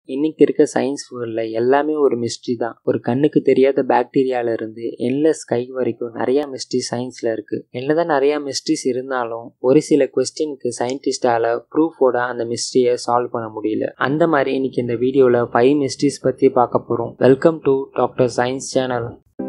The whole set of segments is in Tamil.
இன்னைக்கு இருக்க சயின்ஸ் வேர்ல்டில் எல்லாமே ஒரு மிஸ்ட்ரி தான் ஒரு கண்ணுக்கு தெரியாத பாக்டீரியால இருந்து என்லெஸ் ஸ்கை வரைக்கும் நிறைய மிஸ்ட்ரி சயின்ஸ்ல இருக்கு என்னதான் நிறைய மிஸ்ட்ரிஸ் இருந்தாலும் ஒரு சில கொஸ்டினுக்கு சயின்டிஸ்டால ப்ரூஃபோட அந்த மிஸ்ட்ரியை சால்வ் பண்ண முடியல அந்த மாதிரி இன்னைக்கு இந்த வீடியோவில் ஃபைவ் மிஸ்ட்ரிஸ் பற்றி பார்க்க போகிறோம் welcome to doctor science channel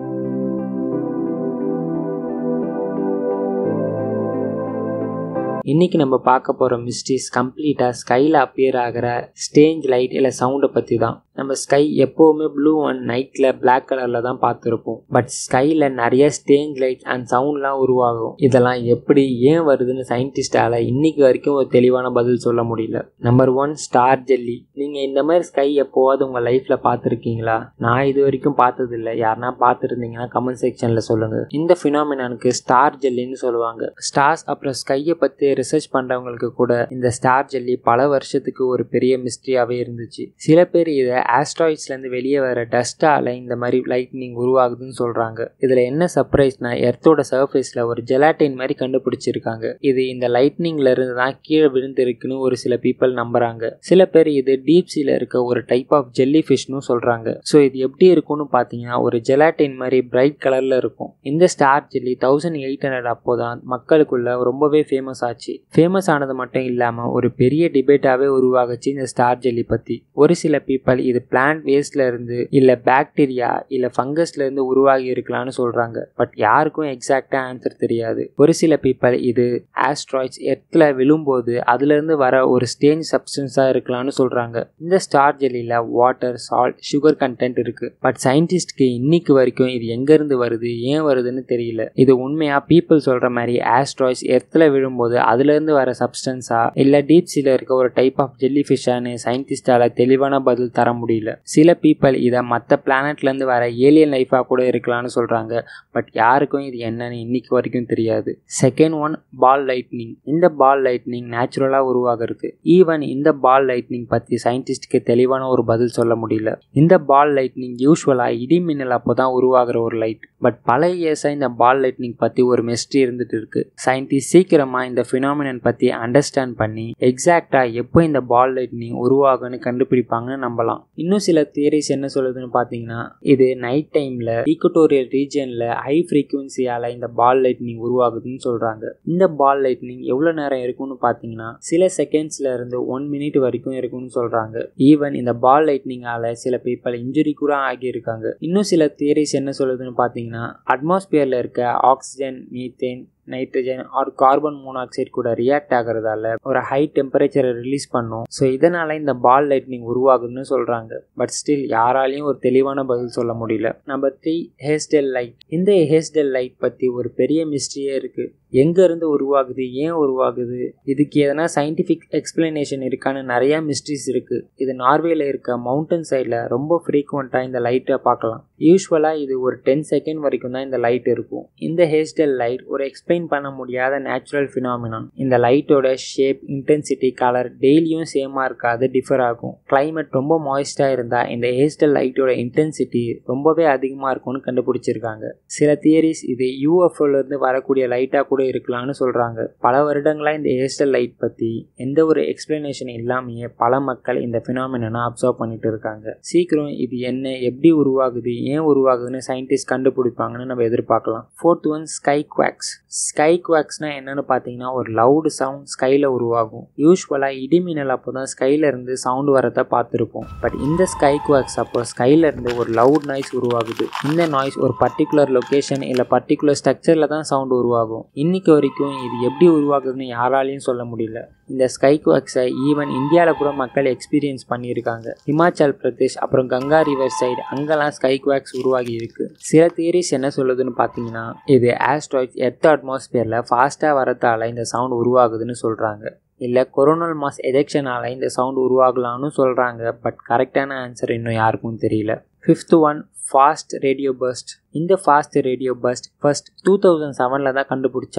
இன்னைக்கு நம்ம பார்க்க போகிற மிஸ்ட்ரிஸ் கம்ப்ளீட்டாக ஸ்கையில் அப்பியர் ஆகிற ஸ்டேஞ்ச் லைட் இல்லை சவுண்டை பற்றி தான் நம்ம ஸ்கை எப்போவுமே ப்ளூ அண்ட் நைட்டில் பிளாக் கலரில் தான் பார்த்துருப்போம் பட் ஸ்கையில் நிறைய ஸ்டேஞ்ச் லைட் அண்ட் சவுண்ட்லாம் உருவாகும் இதெல்லாம் எப்படி ஏன் வருதுன்னு சயின்டிஸ்டால் இன்னைக்கு வரைக்கும் ஒரு தெளிவான பதில் சொல்ல முடியல நம்பர் ஒன் ஸ்டார் ஜெல்லி நீங்கள் இந்த மாதிரி ஸ்கை எப்போவாது உங்கள் லைஃப்பில் பார்த்துருக்கீங்களா நான் இது வரைக்கும் பார்த்ததில்ல யாருனா பார்த்துருந்தீங்கன்னா கமெண்ட் செக்ஷனில் சொல்லுங்கள் இந்த ஃபினாமினானுக்கு ஸ்டார் ஜெல்லின்னு சொல்லுவாங்க ஸ்டார்ஸ் அப்புறம் ஸ்கையை பற்றி ரிசர்ச் பண்ணுறவங்களுக்கு கூட இந்த ஸ்டார் ஜெல்லி பல வருஷத்துக்கு ஒரு பெரிய மிஸ்ட்ரியாகவே இருந்துச்சு சில பேர் இதை ஆஸ்ட்ராய்ட்ஸ்லேருந்து வெளியே வர டஸ்ட்டால் இந்த மாதிரி லைட்னிங் உருவாகுதுன்னு சொல்கிறாங்க இதில் என்ன சர்ப்ரைஸ்னா எர்த்தோட சர்ஃபேஸில் ஒரு ஜெலாட்டின் மாதிரி கண்டுபிடிச்சிருக்காங்க இது இந்த லைட்னிங்ல இருந்து தான் கீழே விழுந்திருக்குன்னு ஒரு சில பீப்புள் நம்புறாங்க சில பேர் இது டீப் சீல இருக்க ஒரு டைப் ஆஃப் ஜெல்லி ஃபிஷ்னு சொல்கிறாங்க ஸோ இது எப்படி இருக்கும்னு பார்த்தீங்கன்னா ஒரு ஜெலாட்டின் மாதிரி பிரைட் கலரில் இருக்கும் இந்த star jelly thousand eight hundred அப்போ தான் மக்களுக்குள்ள ரொம்பவே ஃபேமஸ் ஆச்சு ஃபேமஸ் ஆனது மட்டும் இல்லாமல் ஒரு பெரிய டிபேட்டாகவே உருவாகுச்சு இந்த ஸ்டார் ஜெல்லி பற்றி ஒரு சில பீப்புள் இது பிளான்ட் வேஸ்ட்ல இருந்து இல்லை பாக்டீரியா இல்லை ஃபங்கஸ்ல இருந்து உருவாகி இருக்கலாம்னு சொல்றாங்க பட் யாருக்கும் எக்ஸாக்டா ஆன்சர் தெரியாது ஒரு சில பீப்புள் இது ஆஸ்ட்ராய்ட்ஸ் எர்த்தில் விழும்போது அதுல இருந்து வர ஒரு ஸ்டேஞ்ச் சப்ஸ்டன்ஸா இருக்கலாம்னு சொல்றாங்க இந்த ஸ்டார் ஜெல்லியில் வாட்டர் சால்ட் சுகர் கண்டென்ட் இருக்கு பட் சயின்டிஸ்ட்க்கு இன்னைக்கு வரைக்கும் இது எங்க இருந்து வருது ஏன் வருதுன்னு தெரியல இது உண்மையா பீப்புள் சொல்ற மாதிரி ஆஸ்ட்ராய்ட்ஸ் எர்த்தில் விழும்போது அதுல இருந்து வர சப்ஸ்டன்ஸா இல்ல டீப் சீல இருக்க ஒரு டைப் ஆஃப் ஜெல்லி ஃபிஷ்ஷான்னு சயின்டிஸ்டால தெளிவான பதில் தர முடியல சில பீப்புள் இதை மற்ற பிளானட்லேருந்து வர ஏலியன் லைஃபாக கூட இருக்கலாம்னு சொல்கிறாங்க பட் யாருக்கும் இது என்னன்னு இன்னைக்கு வரைக்கும் தெரியாது செகண்ட் ஒன் பால் லைட்னிங் இந்த பால் லைட்னிங் நேச்சுரலாக உருவாகிறது ஈவன் இந்த பால் லைட்னிங் பற்றி சயின்டிஸ்ட்க்கு தெளிவான ஒரு பதில் சொல்ல முடியல இந்த பால் லைட்னிங் யூஸ்வலாக இடி மின்னல் அப்போ தான் உருவாகிற ஒரு லைட் பட் பல இயர்ஸாக இந்த பால் லைட்னிங் பற்றி ஒரு மிஸ்ட்ரி இருந்துட்டு இருக்கு சயின்டிஸ்ட் சீக்கிரமாக இந்த ஃபினாமினன் பற்றி அண்டர்ஸ்டாண்ட் பண்ணி எக்ஸாக்டாக எப்போ இந்த பால் லைட்னிங் உருவாகுன்னு கண்டுபிடிப்பாங்கன்னு நம்பலாம் இன்னும் சில தியரிஸ் என்ன சொல்லுதுன்னு பார்த்தீங்கன்னா இது நைட் டைமில் ஈக்குட்டோரியல் ரீஜனில் ஹை ஃப்ரீக்குவன்சியால் இந்த பால் லைட்னிங் உருவாகுதுன்னு சொல்கிறாங்க இந்த பால் லைட்னிங் எவ்வளோ நேரம் இருக்கும்னு பார்த்தீங்கன்னா சில செகண்ட்ஸ்ல இருந்து ஒன் மினிட் வரைக்கும் இருக்கும்னு சொல்கிறாங்க ஈவன் இந்த பால் லைட்னிங்கால சில பீப்பிள் இன்ஜுரி கூட ஆகியிருக்காங்க இன்னும் சில தியரிஸ் என்ன சொல்லுதுன்னு பார்த்தீங்கன்னா அட்மாஸ்பியரில் இருக்க oxygen methane nitrogen or carbon monoxide கூட ரியாக்ட் ஆகிறதால ஒரு ஹை டெம்பரேச்சரை ரிலீஸ் பண்ணும் ஸோ இதனால இந்த பால் லைட்னிங் உருவாகுதுன்னு சொல்றாங்க பட் ஸ்டில் யாராலையும் ஒரு தெளிவான பதில் சொல்ல முடியல நம்பர் த்ரீ ஹேஸ்டெல் லைட் இந்த ஹேஸ்டெல் லைட் பற்றி ஒரு பெரிய மிஸ்ட்ரியே இருக்கு எங்க இருந்து உருவாகுது ஏன் உருவாகுது இதுக்கு எதனா சயின்டிஃபிக் எக்ஸ்பிளனேஷன் இருக்கான்னு நிறைய மிஸ்ட்ரிஸ் இருக்கு இது நார்வேல இருக்க மவுண்டன் சைடில் ரொம்ப ஃப்ரீக்வெண்ட்டாக இந்த லைட்டை பார்க்கலாம் யூஸ்வலாக இது ஒரு டென் செகண்ட் வரைக்கும் தான் இந்த லைட் இருக்கும் இந்த ஹேஸ்டெல் லைட் ஒரு எக்ஸ்பிளைன் பண்ண முடியாத நேச்சுரல் ஃபினாமினான் இந்த லைட்டோட ஷேப் இன்டென்சிட்டி கலர் டெய்லியும் சேமாக இருக்காது டிஃபர் ஆகும் கிளைமேட் ரொம்ப மாய்ஸ்டாக இருந்தால் இந்த ஹேஸ்டெல் லைட்டோட இன்டென்சிட்டி ரொம்பவே அதிகமாக இருக்கும்னு கண்டுபிடிச்சிருக்காங்க சில தியரிஸ் இது யூஎஃப்ஓலேருந்து வரக்கூடிய லைட்டாக கூட இருக்கலாம்னு சொல்கிறாங்க பல வருடங்களாக இந்த ஹேஸ்டல் லைட் பற்றி எந்த ஒரு எக்ஸ்பிளனேஷன் இல்லாமையே பல மக்கள் இந்த ஃபினாமினா அப்சர்வ் பண்ணிட்டு இருக்காங்க சீக்கிரம் இது என்ன எப்படி உருவாகுது ஏன் உருவாகுதுன்னு சயின்டிஸ்ட் கண்டுபிடிப்பாங்கன்னு நம்ம எதிர்பார்க்கலாம் fourth one sky quakes sky குவாக்ஸ்னா என்னன்னு பார்த்தீங்கன்னா ஒரு லவுடு சவுண்ட் ஸ்கையில் உருவாகும் யூஸ்வலாக இடிமின்னல் அப்போ தான் ஸ்கைல இருந்து சவுண்ட் வரத பார்த்துருப்போம் பட் இந்த ஸ்கை குவாக்ஸ் அப்போ ஸ்கைல இருந்து ஒரு லவுட் நாய்ஸ் உருவாகுது இந்த நாய்ஸ் ஒரு பர்டிகுலர் லொக்கேஷன் இல்லை பர்டிகுலர் ஸ்ட்ரக்சரில் தான் சவுண்ட் உருவாகும் இன்னைக்கு வரைக்கும் இது எப்படி உருவாகுதுன்னு யாராலையும் சொல்ல முடியல இந்த ஸ்கை குவாக்ஸை ஈவன் இந்தியாவில் கூட மக்கள் எக்ஸ்பீரியன்ஸ் பண்ணியிருக்காங்க ஹிமாச்சல் பிரதேஷ் அப்புறம் கங்கா ரிவர் சைடு அங்கெல்லாம் ஸ்கை குவாக்ஸ் உருவாகி இருக்கு சில தியரிஸ் என்ன சொல்லுதுன்னு பார்த்தீங்கன்னா இது ஆஸ்ட்ராய்ட்ஸ் எர்த் அட்மாஸ்பியரில் ஃபாஸ்ட்டாக வரத்தால் இந்த சவுண்ட் உருவாகுதுன்னு சொல்கிறாங்க இல்லை கொரோனல் மாஸ் எஜெக்ஷனால் இந்த சவுண்ட் உருவாகலாம்னு சொல்கிறாங்க பட் கரெக்டான ஆன்சர் இன்னும் யாருக்கும் தெரியல fifth one fast radio burst இந்த fast radio burst first two thousand செவனில் தான் கண்டுபிடிச்சாங்க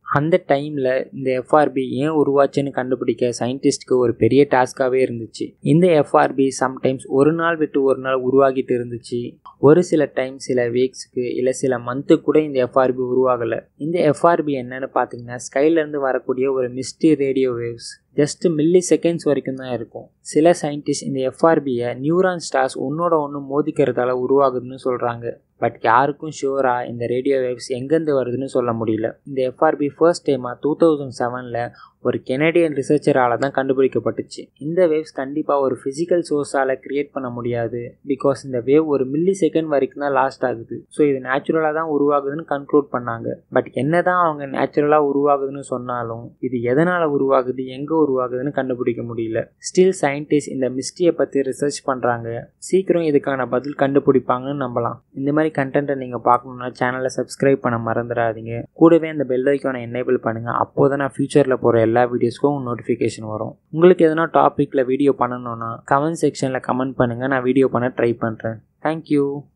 அந்த டைமில் இந்த எஃப்ஆர்பி ஏன் உருவாச்சுன்னு கண்டுபிடிக்க சயின்டிஸ்ட்க்கு ஒரு பெரிய டாஸ்காகவே இருந்துச்சு இந்த எஃப்ஆர்பி சம்டைம்ஸ் ஒரு நாள் விட்டு ஒரு நாள் உருவாகிட்டு இருந்துச்சு ஒரு சில டைம் சில வீக்ஸ்க்கு இல்லை சில மந்த்து கூட இந்த எஃப்ஆர்பி உருவாகலை இந்த எஃப்ஆர்பி என்னன்னு பார்த்தீங்கன்னா ஸ்கைலேருந்து வரக்கூடிய ஒரு misty radio waves just milliseconds வரைக்கும் தான் இருக்கும் சில சயின்டிஸ்ட் இந்த எஃப்ஆர்பியை நியூரான் ஸ்டார்ஸ் ஒன்னோட ஒன்று மோதிக்கிறதால உருவாகுதுன்னு சொல்கிறாங்க பட் யாருக்கும் ஷுவராக இந்த ரேடியோ வேவ்ஸ் எங்கேருந்து வருதுன்னு சொல்ல முடியல இந்த எஃப்ஆர்பி ஃபர்ஸ்ட் டைமாக டூ தௌசண்ட் செவனில் ஒரு கெனடியன் ரிசர்ச்சரால் தான் கண்டுபிடிக்கப்பட்டுச்சு இந்த வேவ்ஸ் கண்டிப்பாக ஒரு ஃபிசிக்கல் சோர்ஸால் க்ரியேட் பண்ண முடியாது பிகாஸ் இந்த வேவ் ஒரு மில்லி செகண்ட் வரைக்கும் தான் லாஸ்ட் ஆகுது ஸோ இது நேச்சுரலாக தான் உருவாகுதுன்னு கன்க்ளூட் பண்ணாங்க பட் என்ன தான் அவங்க நேச்சுரலாக உருவாகுதுன்னு சொன்னாலும் இது எதனால் உருவாகுது எங்கே உருவாகுதுன்னு கண்டுபிடிக்க முடியல ஸ்டில் சயின்டிஸ்ட் இந்த மிஸ்டியை பற்றி ரிசர்ச் பண்ணுறாங்க சீக்கிரம் இதுக்கான பதில் கண்டுபிடிப்பாங்கன்னு நம்பலாம் இந்த மாதிரி கண்டென்ட்டை நீங்கள் பார்க்கணுன்னா சேனலை சப்ஸ்கிரைப் பண்ண மறந்துடாதீங்க கூடவே அந்த பெல் ஐக்கானை எனேபிள் பண்ணுங்கள் அப்போ தான் நான் ஃபியூச்சரில் போகிற எல்லா வீடியோஸ்க்கும் நோட்டிஃபிகேஷன் வரும் உங்களுக்கு எதனா டாப்பிக்கில் வீடியோ பண்ணணுன்னா கமெண்ட் செக்ஷனில் கமெண்ட் பண்ணுங்கள் நான் வீடியோ பண்ண ட்ரை பண்ணுறேன் தேங்க்யூ